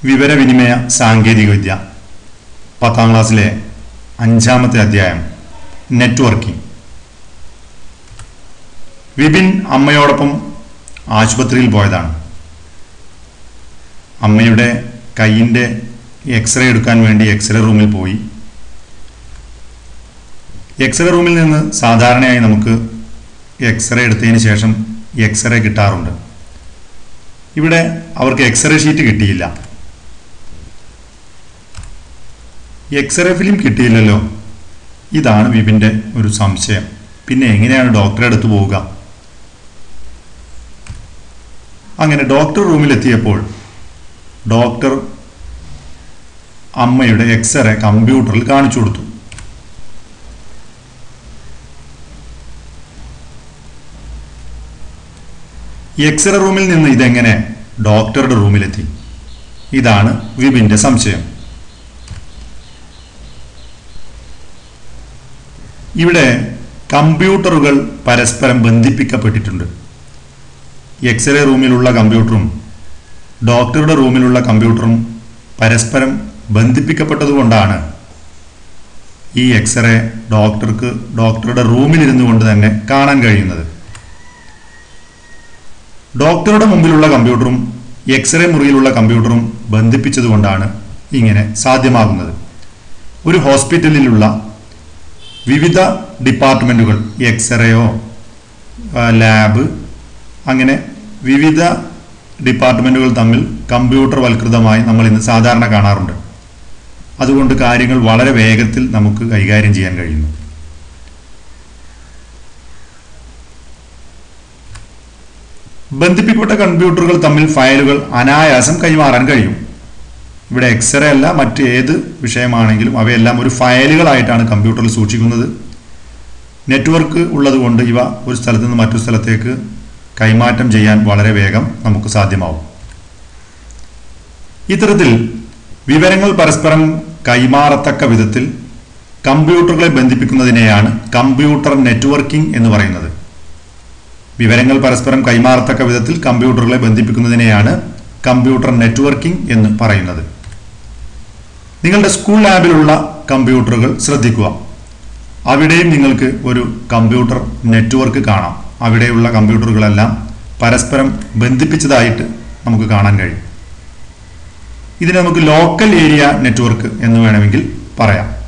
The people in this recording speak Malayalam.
വിവരവിനിമയ സാങ്കേതികവിദ്യ പത്താം ക്ലാസ്സിലെ അഞ്ചാമത്തെ അധ്യായം നെറ്റ്വർക്കിംഗ് വിപിൻ അമ്മയോടൊപ്പം ആശുപത്രിയിൽ പോയതാണ് അമ്മയുടെ കൈയിൻ്റെ എക്സ്റേ എടുക്കാൻ വേണ്ടി എക്സ്റേ റൂമിൽ പോയി എക്സ്റേ റൂമിൽ നിന്ന് സാധാരണയായി നമുക്ക് എക്സ്റേ എടുത്തതിന് ശേഷം എക്സ്റേ കിട്ടാറുണ്ട് ഇവിടെ അവർക്ക് എക്സ്റേ ഷീറ്റ് കിട്ടിയില്ല എക്സ്റേ ഫിലിം കിട്ടിയില്ലല്ലോ ഇതാണ് വിപിൻ്റെ ഒരു സംശയം പിന്നെ എങ്ങനെയാണ് ഡോക്ടറെ അടുത്ത് പോവുക അങ്ങനെ ഡോക്ടർ റൂമിലെത്തിയപ്പോൾ ഡോക്ടർ അമ്മയുടെ എക്സ്റേ കമ്പ്യൂട്ടറിൽ കാണിച്ചു കൊടുത്തു എക്സ്റേ റൂമിൽ നിന്ന് ഇതെങ്ങനെ ഡോക്ടറുടെ റൂമിലെത്തി ഇതാണ് വിപിന്റെ സംശയം ഇവിടെ കമ്പ്യൂട്ടറുകൾ പരസ്പരം ബന്ധിപ്പിക്കപ്പെട്ടിട്ടുണ്ട് എക്സ്റേ റൂമിലുള്ള കമ്പ്യൂട്ടറും ഡോക്ടറുടെ റൂമിലുള്ള കമ്പ്യൂട്ടറും പരസ്പരം ബന്ധിപ്പിക്കപ്പെട്ടതുകൊണ്ടാണ് ഈ എക്സ്റേ ഡോക്ടർക്ക് ഡോക്ടറുടെ റൂമിലിരുന്നു കൊണ്ട് തന്നെ കാണാൻ കഴിയുന്നത് ഡോക്ടറുടെ മുമ്പിലുള്ള കമ്പ്യൂട്ടറും എക്സ്റേ മുറിയിലുള്ള കമ്പ്യൂട്ടറും ബന്ധിപ്പിച്ചതുകൊണ്ടാണ് ഇങ്ങനെ സാധ്യമാകുന്നത് ഒരു ഹോസ്പിറ്റലിലുള്ള വിവിധ ഡിപ്പാർട്ട്മെൻറ്റുകൾ എക്സ്റേയോ ലാബ് അങ്ങനെ വിവിധ ഡിപ്പാർട്ട്മെൻറ്റുകൾ തമ്മിൽ കമ്പ്യൂട്ടർ വൽകൃതമായി നമ്മൾ ഇന്ന് സാധാരണ കാണാറുണ്ട് അതുകൊണ്ട് കാര്യങ്ങൾ വളരെ വേഗത്തിൽ നമുക്ക് കൈകാര്യം ചെയ്യാൻ കഴിയുന്നു ബന്ധിപ്പിക്കപ്പെട്ട കമ്പ്യൂട്ടറുകൾ തമ്മിൽ ഫയലുകൾ അനായാസം കൈമാറാൻ കഴിയും ഇവിടെ എക്സ്റേ അല്ല മറ്റ് ഏത് വിഷയമാണെങ്കിലും അവയെല്ലാം ഒരു ഫയലുകളായിട്ടാണ് കമ്പ്യൂട്ടറിൽ സൂക്ഷിക്കുന്നത് നെറ്റ്വർക്ക് ഉള്ളതുകൊണ്ട് ഇവ ഒരു സ്ഥലത്ത് നിന്ന് മറ്റൊരു സ്ഥലത്തേക്ക് കൈമാറ്റം ചെയ്യാൻ വളരെ വേഗം നമുക്ക് സാധ്യമാവും ഇത്തരത്തിൽ വിവരങ്ങൾ പരസ്പരം കൈമാറത്തക്ക വിധത്തിൽ കമ്പ്യൂട്ടറുകളെ ബന്ധിപ്പിക്കുന്നതിനെയാണ് കമ്പ്യൂട്ടർ നെറ്റ്വർക്കിംഗ് എന്ന് പറയുന്നത് വിവരങ്ങൾ പരസ്പരം കൈമാറത്തക്ക വിധത്തിൽ കമ്പ്യൂട്ടറുകളെ ബന്ധിപ്പിക്കുന്നതിനെയാണ് കമ്പ്യൂട്ടർ നെറ്റ്വർക്കിംഗ് എന്ന് പറയുന്നത് നിങ്ങളുടെ സ്കൂൾ ലാബിലുള്ള കമ്പ്യൂട്ടറുകൾ ശ്രദ്ധിക്കുക അവിടെയും നിങ്ങൾക്ക് ഒരു കമ്പ്യൂട്ടർ നെറ്റ്വർക്ക് കാണാം അവിടെയുള്ള കമ്പ്യൂട്ടറുകളെല്ലാം പരസ്പരം ബന്ധിപ്പിച്ചതായിട്ട് നമുക്ക് കാണാൻ കഴിയും ഇതിനെ നമുക്ക് ലോക്കൽ ഏരിയ നെറ്റ്വർക്ക് എന്ന് വേണമെങ്കിൽ പറയാം